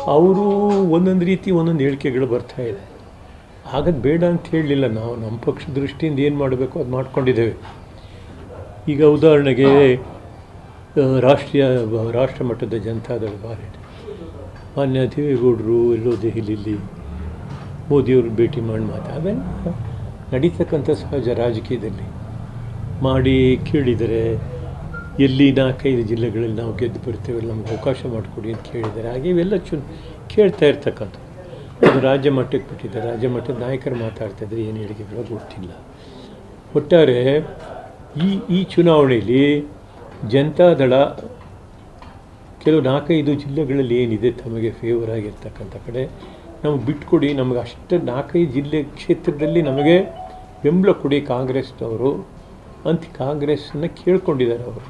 ಅವರು ಒಂದೊಂದು ರೀತಿ ಒಂದೊಂದು ಹೇಳಿಕೆಗಳು ಬರ್ತಾ ಇದೆ ಆಗದು ಬೇಡ ಅಂತ ಹೇಳಲಿಲ್ಲ ನಾವು ನಮ್ಮ ಪಕ್ಷ ದೃಷ್ಟಿಯಿಂದ ಏನು ಮಾಡಬೇಕು ಅದು ಮಾಡ್ಕೊಂಡಿದ್ದೇವೆ ಈಗ ಉದಾಹರಣೆಗೆ ಆ, ರಾಷ್ಟ್ರೀಯ ರಾಷ್ಟ್ರ ಮಟ್ಟದ ಜನತಾದಳ ಬಾರಿಟ್ ಮಾನ್ಯ ದೇವೇಗೌಡರು ಎಲ್ಲೋ ದೆಹಲಿಯಲ್ಲಿ ಮೋದಿಯವ್ರನ್ನ ಭೇಟಿ ಮಾಡಿ ಮಾತು ಅವೆಲ್ಲ ನಡೀತಕ್ಕಂಥ ಸಹಜ ರಾಜಕೀಯದಲ್ಲಿ ಮಾಡಿ ಕೇಳಿದರೆ ಎಲ್ಲಿ ನಾಲ್ಕೈದು ಜಿಲ್ಲೆಗಳಲ್ಲಿ ನಾವು ಗೆದ್ದು ಬರ್ತೇವೆ ನಮ್ಗೆ ಅವಕಾಶ ಮಾಡಿಕೊಡಿ ಅಂತ ಕೇಳಿದ್ದಾರೆ ಹಾಗೆ ಇವೆಲ್ಲ ಚು ಕೇಳ್ತಾ ಇರ್ತಕ್ಕಂಥದ್ದು ಅದು ರಾಜ್ಯ ಮಟ್ಟಕ್ಕೆ ಬಿಟ್ಟಿದ್ದಾರೆ ರಾಜ್ಯ ಮಟ್ಟದ ನಾಯಕರು ಮಾತಾಡ್ತಾಯಿದ್ರೆ ಏನು ಹೇಳಿಕೆಗಳು ಗೊತ್ತಿಲ್ಲ ಒಟ್ಟಾರೆ ಈ ಈ ಚುನಾವಣೆಯಲ್ಲಿ ಜನತಾದಳ ಕೆಲವು ನಾಲ್ಕೈದು ಜಿಲ್ಲೆಗಳಲ್ಲಿ ಏನಿದೆ ತಮಗೆ ಫೇವರ್ ಆಗಿರ್ತಕ್ಕಂಥ ಕಡೆ ನಮಗೆ ಬಿಟ್ಕೊಡಿ ನಮಗೆ ಅಷ್ಟು ನಾಲ್ಕೈದು ಜಿಲ್ಲೆ ಕ್ಷೇತ್ರದಲ್ಲಿ ನಮಗೆ ಬೆಂಬಲ ಕೊಡಿ ಕಾಂಗ್ರೆಸ್ನವರು ಅಂತ ಕಾಂಗ್ರೆಸ್ಸನ್ನು ಕೇಳ್ಕೊಂಡಿದ್ದಾರೆ ಅವರು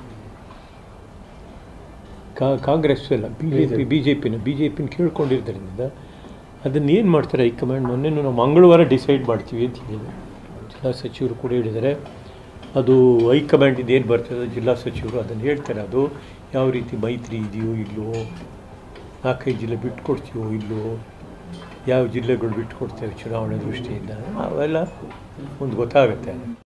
ಕಾ ಕಾಂಗ್ರೆಸ್ ಅಲ್ಲ B J P B J ಪಿನ ಬಿ ಜೆ ಪಿನ ಕೇಳ್ಕೊಂಡಿದ್ದರಿಂದ ಅದನ್ನು ಏನು ಮಾಡ್ತಾರೆ ಹೈಕಮಾಂಡ್ ಮೊನ್ನೆನೂ ನಾವು ಮಂಗಳವಾರ ಡಿಸೈಡ್ ಮಾಡ್ತೀವಿ ಅಂತ ಹೇಳಿದ್ದಾರೆ ಜಿಲ್ಲಾ ಸಚಿವರು ಕೂಡ ಹೇಳಿದ್ದಾರೆ ಅದು ಹೈಕಮಾಂಡಿಂದ ಏನು ಬರ್ತದೆ ಜಿಲ್ಲಾ ಸಚಿವರು ಅದನ್ನು ಹೇಳ್ತಾರೆ ಅದು ಯಾವ ರೀತಿ ಮೈತ್ರಿ ಇದೆಯೋ ಇಲ್ಲವೋ ನಾಲ್ಕೈದು ಜಿಲ್ಲೆ ಬಿಟ್ಕೊಡ್ತೀವೋ ಇಲ್ಲವೋ ಯಾವ ಜಿಲ್ಲೆಗಳು ಬಿಟ್ಕೊಡ್ತೇವೆ ಚುನಾವಣೆ ದೃಷ್ಟಿಯಿಂದ ಅವೆಲ್ಲ ಒಂದು ಗೊತ್ತಾಗುತ್ತೆ